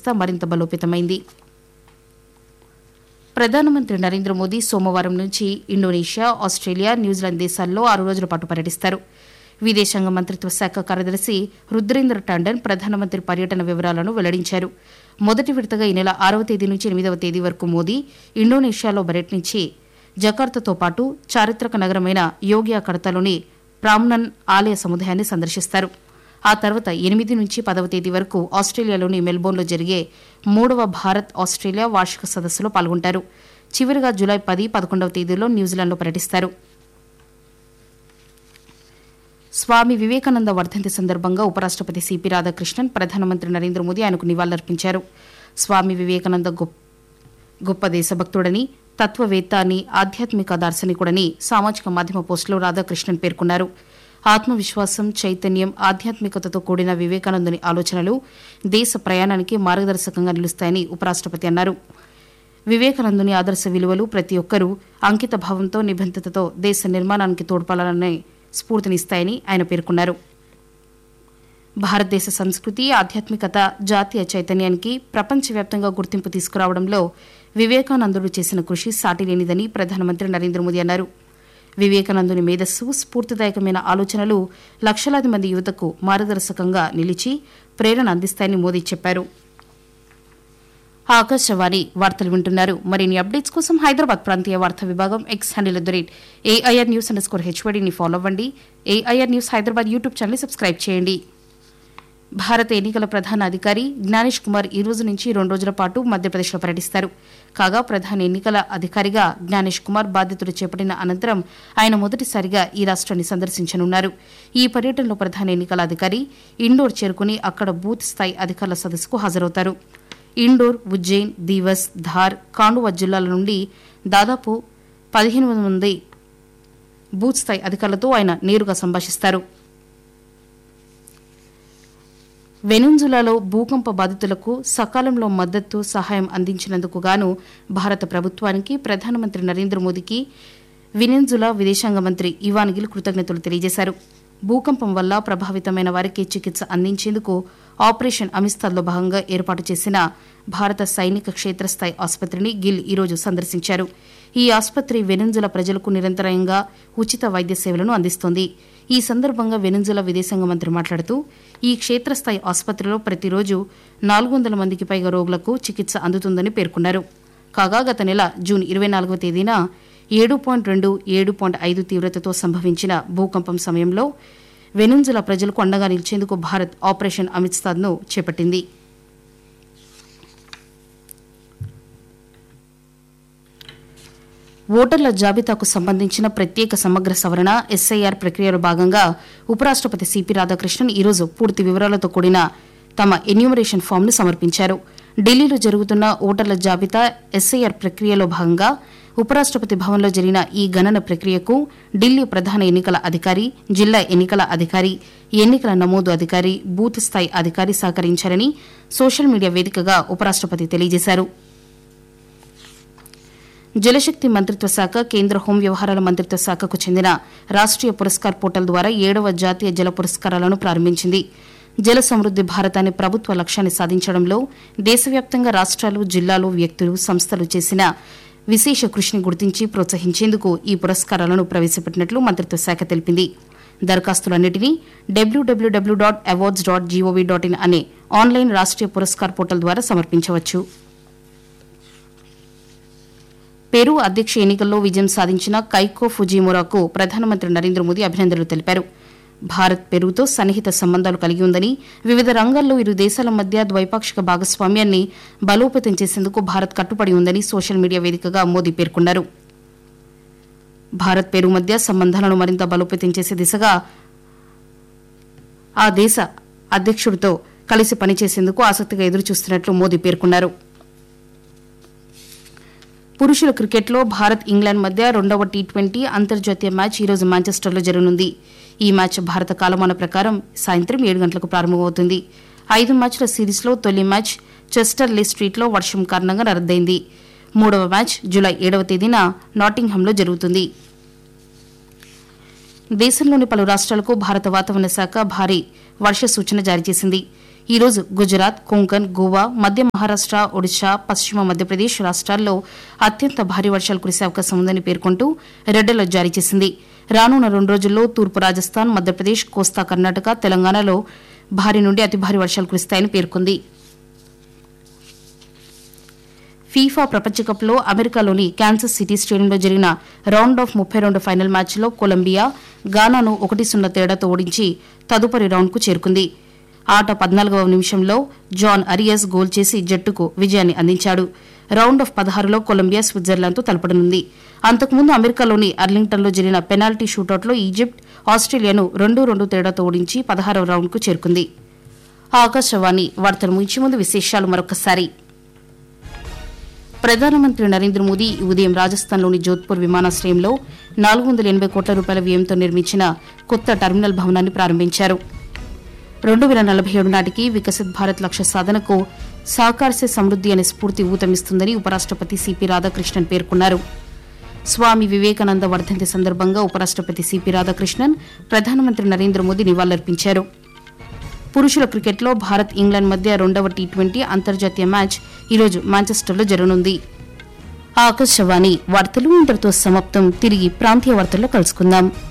వ్యవస్థ మరింత బలోపేతమైంది ప్రధానమంత్రి నరేంద్ర మోదీ సోమవారం నుంచి ఇండోనేషియా ఆస్ట్రేలియా న్యూజిలాండ్ దేశాల్లో ఆరు రోజుల పాటు పర్యటిస్తారు విదేశాంగ మంత్రిత్వ శాఖ కార్యదర్శి రుద్రేంద్ర టాండన్ ప్రధానమంత్రి పర్యటన వివరాలను వెల్లడించారు మొదటి విడతగా ఈ నెల ఆరవ తేదీ నుంచి ఎనిమిదవ తేదీ వరకు మోదీ ఇండోనేషియాలో పర్యటించి జకార్తాతో పాటు చారిత్రక నగరమైన యోగియా కడతలోని ప్రామ్నన్ ఆలయ సముదాయాన్ని సందర్శిస్తారు ఆ తర్వాత ఎనిమిది నుంచి పదవ తేదీ వరకు ఆస్ట్రేలియాలోని మెల్బోర్న్లో జరిగే మూడవ భారత్ ఆస్ట్రేలియా వార్షిక సదస్సులో పాల్గొంటారు చివరిగా జూలై పది పదకొండవ తేదీలో న్యూజిలాండ్లో పర్యటిస్తారు స్వామి వివేకానంద వర్ధంతి సందర్భంగా ఉపరాష్టపతి సిపి రాధాకృష్ణన్ ప్రధానమంత్రి నరేంద్ర మోదీ ఆయనకు నివాళులర్పించారు స్వామి వివేకానంద గొప్ప గొప్ప దేశభక్తుడని తత్వవేత్త అని ఆధ్యాత్మిక దార్శనికుడని సామాజిక మాధ్యమ పోస్టులో రాధాకృష్ణన్ పేర్కొన్నారు ఆత్మవిశ్వాసం చైతన్యం ఆధ్యాత్మికతతో కూడిన వివేకానందుని ఆలోచనలు దేశ ప్రయాణానికి మార్గదర్శకంగా నిలుస్తాయని ఉపరాష్టపతి అన్నారు వివేకానందుని ఆదర్శ విలువలు ప్రతి ఒక్కరూ అంకిత భావంతో నిబంధతతో దేశ నిర్మాణానికి తోడ్పడాలనే స్ఫూర్తినిస్తాయని ఆయన పేర్కొన్నారు భారతదేశ సంస్కృతి ఆధ్యాత్మికత జాతీయ చైతన్యానికి ప్రపంచవ్యాప్తంగా గుర్తింపు తీసుకురావడంలో వివేకానందుడు చేసిన కృషి సాటిలేనిదని ప్రధానమంత్రి నరేంద్ర మోదీ అన్నారు వివేకానందుని మేధస్సు స్ఫూర్తిదాయకమైన ఆలోచనలు లక్షలాది మంది యువతకు మార్గదర్శకంగా నిలిచి ప్రేరణ అందిస్తాయని మోదీ చెప్పారు ఆకాశవాణి వార్తలు వింటున్నారు మరిన్ని అప్డేట్స్ కోసం హైదరాబాద్ ప్రాంతీయ వార్తా విభాగం X handle the rate AIR news under score హెచ్వడిని ఫాలో అవ్వండి AIR news Hyderabad YouTube channel subscribe చేయండి భారత ఎన్నికల ప్రధాన అధికారి జ్ఞానేష్ కుమార్ ఈ రోజు నుంచి రెండు రోజుల పాటు మధ్యప్రదేశ్లో పర్యటిస్తారు కాగా ప్రధాన ఎన్నికల అధికారిగా జ్ఞానేష్ కుమార్ బాధ్యతలు చేపట్టిన అనంతరం ఆయన మొదటిసారిగా ఈ రాష్ట్రాన్ని సందర్శించనున్నారు ఈ పర్యటనలో ప్రధాన ఎన్నికల అధికారి ఇండోర్ చేరుకుని అక్కడ బూత్ స్థాయి అధికారుల సదస్సుకు హాజరవుతారు ఇండోర్ ఉజ్జయిన్ దీవస్ ధార్ కాండువా జిల్లాల నుండి దాదాపు పదిహేను వందల మంది బూత్ స్థాయి అధికారులతో ఆయన నేరుగా సంభాషిస్తారు వెనుజులాలో భూకంప బాధితులకు సకాలంలో మద్దతు సహాయం అందించినందుకు గాను భారత ప్రభుత్వానికి ప్రధానమంత్రి నరేంద్ర మోదీకి వెనెన్జులా విదేశాంగ మంత్రి ఇవాన్ గిల్ కృతజ్ఞతలు తెలియజేశారు భూకంపం వల్ల ప్రభావితమైన వారికి చికిత్స అందించేందుకు ఆపరేషన్ అమిస్తాద్లో భాగంగా ఏర్పాటు చేసిన భారత సైనిక క్షేత్రస్థాయి ఆసుపత్రిని గిల్ ఈరోజు సందర్శించారు ఈ ఆసుపత్రి వెనెన్జుల ప్రజలకు నిరంతరాయంగా ఉచిత వైద్య సేవలను అందిస్తోంది ఈ సందర్భంగా వెనెన్జులా విదేశాంగ మంత్రి మాట్లాడుతూ ఈ క్షేత్రస్థాయి ఆసుపత్రిలో ప్రతిరోజు నాలుగు వందల మందికి పైగా రోగులకు చికిత్స అందుతుందని పేర్కొన్నారు కాగా గత నెల జూన్ ఇరవై నాలుగవ తేదీన ఏడు పాయింట్ రెండు ఏడు పాయింట్ ఐదు తీవ్రతతో సంభవించిన భూకంపం సమయంలో వెనుజులా ప్రజలకు అండగా నిలిచేందుకు భారత్ ఆపరేషన్ అమిత్సాద్ను చేపట్టింది ఓటర్ల జాబితాకు సంబంధించిన ప్రత్యేక సమగ్ర సవరణ ఎస్ఐఆర్ ప్రక్రియలో భాగంగా ఉపరాష్టపతి సిపి రాధాకృష్ణన్ ఈరోజు పూర్తి వివరాలతో కూడిన తమ ఎన్యూమరేషన్ ఫామ్ను సమర్పించారు ఢిల్లీలో జరుగుతున్న ఓటర్ల జాబితా ఎస్ఐఆర్ ప్రక్రియలో భాగంగా ఉపరాష్టపతి భవన్లో జరిగిన ఈ గణన ప్రక్రియకు ఢిల్లీ ప్రధాన ఎన్నికల అధికారి జిల్లా ఎన్నికల అధికారి ఎన్నికల నమోదు అధికారి బూత్ స్థాయి అధికారి సహకరించారని సోషల్ మీడియా వేదికగా ఉపరాష్టపతి తెలియజేశారు జలశక్తి మంత్రిత్వ శాఖ కేంద్ర హోం వ్యవహారాల మంత్రిత్వ శాఖకు చెందిన రాష్ట్రీయ పురస్కార్ పోర్టల్ ద్వారా ఏడవ జాతీయ జల పురస్కారాలను ప్రారంభించింది జల సమృద్ది భారత్ అనే ప్రభుత్వ లక్ష్యాన్ని సాధించడంలో దేశవ్యాప్తంగా రాష్ట్రాలు జిల్లాలు వ్యక్తులు సంస్థలు చేసిన విశేష కృషిని గుర్తించి ప్రోత్సహించేందుకు ఈ పురస్కారాలను ప్రవేశపెట్టినట్లు మంత్రిత్వ శాఖ తెలిపింది దరఖాస్తులన్నింటినీ WWW dot awards dot GOV dot in అనే ఆన్లైన్ రాష్ట్రీయ పురస్కార్ పోర్టల్ ద్వారా సమర్పించవచ్చు పెరు అధ్యక్ష ఎన్నికల్లో విజయం సాధించిన కైకో ఫుజిమోరాకు ప్రధానమంత్రి నరేంద్ర మోదీ అభినందనలు తెలిపారు భారత్ పెరుతో సన్నిహిత సంబంధాలు కలిగి ఉందని వివిధ రంగాల్లో ఇరు దేశాల మధ్య ద్వైపాక్షిక భాగస్వామ్యాన్ని బలోపేతం చేసేందుకు భారత్ కట్టుబడి ఉందని సోషల్ మీడియా వేదికగా మోదీ పేర్కొన్నారు భారత్ పెరు మధ్య సంబంధాలను మరింత బలోపేతం చేసే దిశగా ఆ దేశ అధ్యక్షుడితో కలిసి పనిచేసేందుకు ఆసక్తిగా ఎదురుచూస్తున్నట్లు మోదీ పేర్కొన్నారు పురుషుల క్రికెట్లో భారత్ ఇంగ్లాండ్ మధ్య రెండవ టీ ట్వంటీ అంతర్జాతీయ మ్యాచ్ ఈరోజు మాంచెస్టర్లో జరగనుంది ఈ మ్యాచ్ భారత కాలమాన ప్రకారం సాయంత్రం ఏడు గంటలకు ప్రారంభమవుతుంది ఐదు మ్యాచ్ల సిరీస్లో తొలి మ్యాచ్ చెస్టర్ లే స్ట్రీట్లో వర్షం కారణంగా రద్దయింది మూడవ మ్యాచ్ జూలై ఏడవ తేదీన నాటింగ్హామ్లో జరుగుతుంది దేశంలోని పలు రాష్ట్రాలకు భారత వాతావరణ శాఖ భారీ వర్ష సూచన జారీ చేసింది ఈ రోజు గుజరాత్ కొంకన్ గోవా మధ్య మహారాష్ట ఒడిశా పశ్చిమ మధ్యప్రదేశ్ రాష్ట్రాల్లో అత్యంత భారీ వర్షాలు కురిసే అవకాశం ఉందని పేర్కొంటూ రెడ్ అలర్ట్ జారీ చేసింది రానున్న రెండు రోజుల్లో తూర్పు రాజస్థాన్ మధ్యప్రదేశ్ కోస్తా కర్ణాటక తెలంగాణలో భారీ నుండి అతి భారీ వర్షాలు కురుస్తాయని పేర్కొంది ఫీఫా ప్రపంచ కప్లో అమెరికాలోని కాన్సస్ సిటీ స్టేడియంలో జరిగిన రౌండ్ ఆఫ్ ముప్పై రెండు ఫైనల్ మ్యాచ్లో కొలంబియా గానాను ఒకటి సున్నా తేడాతో ఓడించి తదుపరి రౌండ్కు చేరుకుంది ఆట పద్నాలుగవ నిమిషంలో జాన్ అరియస్ గోల్ చేసి జట్టుకు విజయాన్ని అందించాడు రౌండ్ ఆఫ్ పదహారులో కొలంబియా స్విట్జర్లాండ్తో తలపడనుంది అంతకుముందు అమెరికాలోని అర్లింగ్టన్లో జరిగిన పెనాల్టీ షూటౌట్లో ఈజిప్ట్ ఆస్ట్రేలియాను రెండు రెండు తేడాతో ఓడించి పదహారవ రౌండ్కు చేరుకుంది ఆకాశవాణి వార్తలు ముగించే ముందు విశేషాలు మరొకసారి ప్రధానమంత్రి నరేంద్ర మోదీ ఈ ఉదయం రాజస్థాన్లోని జోధ్పూర్ విమానాశ్రయంలో నాలుగు వందల ఎనబై కోట్ల రూపాయల వ్యయంతో నిర్మించిన కొత్త టెర్మినల్ భవనాన్ని ప్రారంభించారు రెండు వేల నలభై ఏడు నాటికి వికసిత్ భారత్ లక్ష్య సాధనకు సాకార్సే సమృద్ది అనే స్ఫూర్తి ఊతమిస్తుందని ఉపరాష్టపతి సిపి రాధాకృష్ణన్ పేర్కొన్నారు స్వామి వివేకానంద వర్ధంతి సందర్భంగా ఉపరాష్టపతి సిపి రాధాకృష్ణన్ ప్రధానమంత్రి నరేంద్ర మోదీ నివాళులర్పించారు పురుషుల క్రికెట్లో భారత్ ఇంగ్లాండ్ మధ్య రెండవ టీ ట్వంటీ అంతర్జాతీయ మ్యాచ్ ఈరోజు మాంచెస్టర్లో జరగనుంది ఆకాశవాణి వార్తలు ఇంతటితో సమాప్తం తిరిగి ప్రాంతీయ వార్తల్లో కలుసుకుందాం